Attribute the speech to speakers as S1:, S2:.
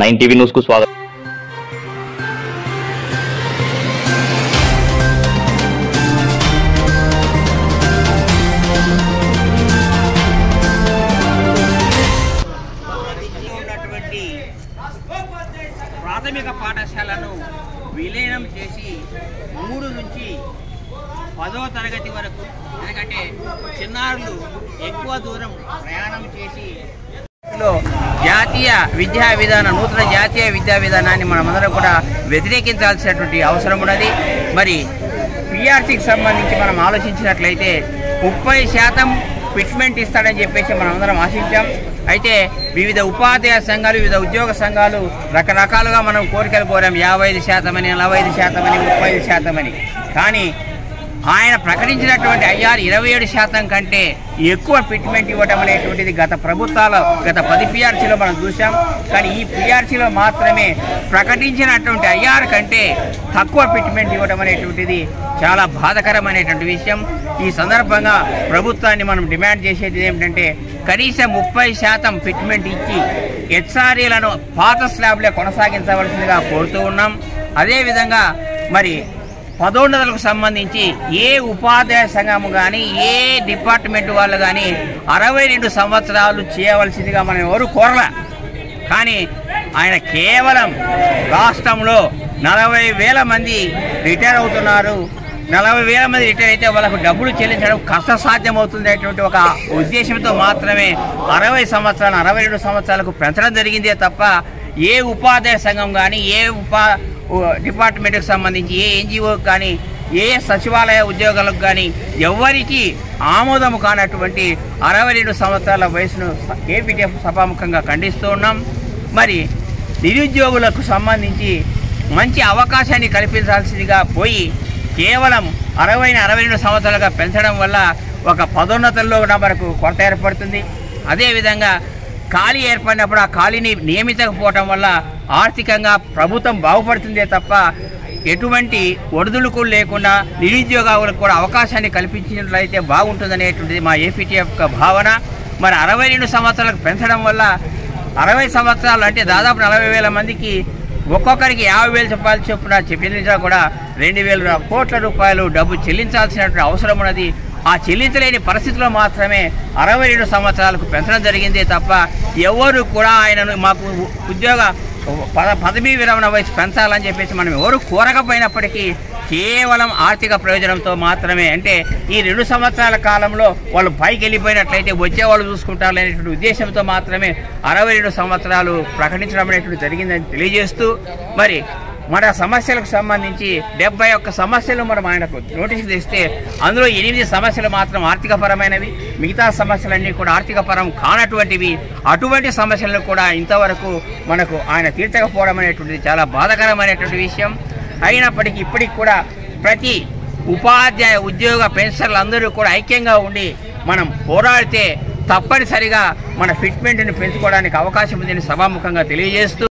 S1: nine TV news కు స్వాగతం
S2: జిల్లాలో ఉన్నటువంటి ప్రాథమిక పాఠశాలను విలీనం చేసి మూడు నుంచి పదో తరగతి వరకు ఎందుకంటే చిన్నారులు ఎక్కువ దూరం ప్రయాణం చేసి లో జాతీయ విద్యా విధానం నూతన జాతీయ విద్యా విధానాన్ని మనమందరం కూడా వ్యతిరేకించాల్సినటువంటి అవసరం ఉన్నది మరి పిఆర్సీకి సంబంధించి మనం ఆలోచించినట్లయితే ముప్పై శాతం ఫిట్మెంట్ ఇస్తాడని చెప్పేసి మనం అందరం ఆశించాం అయితే వివిధ ఉపాధ్యాయ సంఘాలు వివిధ ఉద్యోగ సంఘాలు రకరకాలుగా మనం కోరికలు కోరాం యాభై ఐదు శాతం అని నలభై ఐదు శాతం అని ముప్పై ఐదు శాతం అని కానీ ఆయన ప్రకటించినటువంటి ఐఆర్ ఇరవై ఏడు శాతం కంటే ఎక్కువ ఫిట్మెంట్ ఇవ్వడం అనేటువంటిది గత ప్రభుత్వాల గత పది పిఆర్సీలో మనం చూసాం కానీ ఈ పిఆర్సీలో మాత్రమే ప్రకటించినటువంటి ఐఆర్ కంటే తక్కువ ఫిట్మెంట్ ఇవ్వడం అనేటువంటిది చాలా బాధకరమైనటువంటి విషయం ఈ సందర్భంగా ప్రభుత్వాన్ని మనం డిమాండ్ చేసేది ఏమిటంటే కనీసం ముప్పై శాతం ఫిట్మెంట్ ఇచ్చి హెచ్ఆర్ఏలను పాత స్లాబ్లే కొనసాగించవలసిందిగా కోరుతూ ఉన్నాం అదేవిధంగా మరి పదోన్నతులకు సంబంధించి ఏ ఉపాధ్యాయ సంఘం కానీ ఏ డిపార్ట్మెంట్ వాళ్ళు కానీ అరవై రెండు సంవత్సరాలు చేయవలసిందిగా మనం ఎవరు కోరలా కానీ ఆయన కేవలం రాష్ట్రంలో నలభై వేల మంది రిటైర్ అవుతున్నారు నలభై వేల మంది రిటైర్ అయితే వాళ్ళకు డబ్బులు చెల్లించడం కష్టసాధ్యం అవుతుంది అనేటువంటి ఒక ఉద్దేశంతో మాత్రమే అరవై సంవత్సరాలు అరవై రెండు సంవత్సరాలకు పెంచడం జరిగిందే తప్ప ఏ ఉపాధ్యాయ సంఘం కానీ ఏ ఉపా ఉ- డిపార్ట్మెంట్కి సంబంధించి ఏ ఎన్జిఓకి కానీ ఏ సచివాలయ ఉద్యోగాలకు కానీ ఎవరికి ఆమోదము కానటువంటి అరవై రెండు సంవత్సరాల వయసును ఏపీటీఎఫ్ సభాముఖంగా ఖండిస్తూ ఉన్నాం మరి నిరుద్యోగులకు సంబంధించి మంచి అవకాశాన్ని కల్పించాల్సిందిగా పోయి కేవలం అరవై అరవై రెండు సంవత్సరాలుగా పెంచడం వల్ల ఒక పదోన్నతుల్లో కూడా మనకు కొరత ఏర్పడుతుంది అదేవిధంగా ఖాళీ ఏర్పడినప్పుడు ఆ ఖాళీని నియమించకపోవటం వల్ల ఆర్థికంగా ప్రభుత్వం బాగుపడుతుందే తప్ప ఎటువంటి ఒడిదుడుకులు లేకుండా నిరుద్యోగాలకు కూడా అవకాశాన్ని కల్పించినట్లయితే బాగుంటుందనేటువంటిది మా ఏపీటీఎఫ్ యొక్క భావన మరి అరవై రెండు సంవత్సరాలకు పెంచడం వల్ల అరవై సంవత్సరాలు అంటే దాదాపు నలభై వేల మందికి ఒక్కొక్కరికి యాభై వేల రూపాయలు చొప్పున చెల్లించినా కూడా రెండు వేల కోట్ల రూపాయలు డబ్బు చెల్లించాల్సినటువంటి అవసరం ఉన్నది ఆ చెల్లించలేని పరిస్థితిలో మాత్రమే అరవై రెండు సంవత్సరాలకు పెంచడం జరిగిందే తప్ప ఎవరు కూడా ఆయనను మాకు ఉద్యోగ పద పదవీ విరమణ వయసు పెంచాలని చెప్పేసి మనం ఎవరు కోరకపోయినప్పటికీ కేవలం ఆర్థిక ప్రయోజనంతో మాత్రమే అంటే ఈ రెండు సంవత్సరాల కాలంలో వాళ్ళు పైకి వెళ్ళిపోయినట్లయితే వచ్చే వాళ్ళు చూసుకుంటారు అనేటువంటి ఉద్దేశంతో మాత్రమే అరవై రెండు సంవత్సరాలు ప్రకటించడం అనేటువంటి జరిగిందని తెలియజేస్తూ మరి మన సమస్యలకు సంబంధించి డెబ్బై ఒక్క సమస్యలు మనం ఆయనకు నోటీసులు తెస్తే అందులో ఎనిమిది సమస్యలు మాత్రం ఆర్థికపరమైనవి మిగతా సమస్యలన్నీ కూడా ఆర్థికపరం కానటువంటివి అటువంటి సమస్యలను కూడా ఇంతవరకు మనకు ఆయన తీర్చకపోవడం అనేటువంటిది చాలా బాధాకరమైనటువంటి విషయం అయినప్పటికీ ఇప్పటికి కూడా ప్రతి ఉపాధ్యాయ ఉద్యోగ పెన్షన్లు అందరూ కూడా ఐక్యంగా ఉండి మనం పోరాడితే తప్పనిసరిగా మన ఫిట్మెంట్ని పెంచుకోవడానికి అవకాశం ఉందని సభాముఖంగా తెలియజేస్తూ